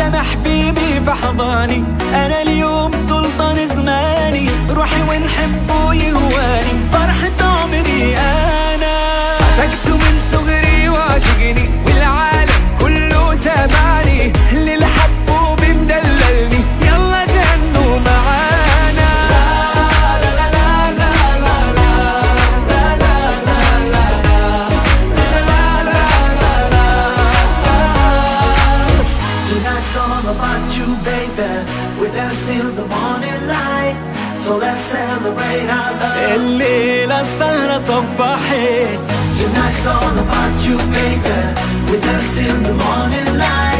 دام حبيبي في حضاني انا اليوم سلطان زماني روحي ونحبه يهواني فرحة عمري انا عشقته من صغري وعشقني والعالم كله سامعني اللي الحبه بمدللني يلا غنوا معانا لا لا لا لا لا لا لا لا لا لا Tonight's all about you, baby. We're dance till the morning light. So let's celebrate our love. الليلة السهرة صبحت Tonight's all about you, baby. We're dance till the morning light.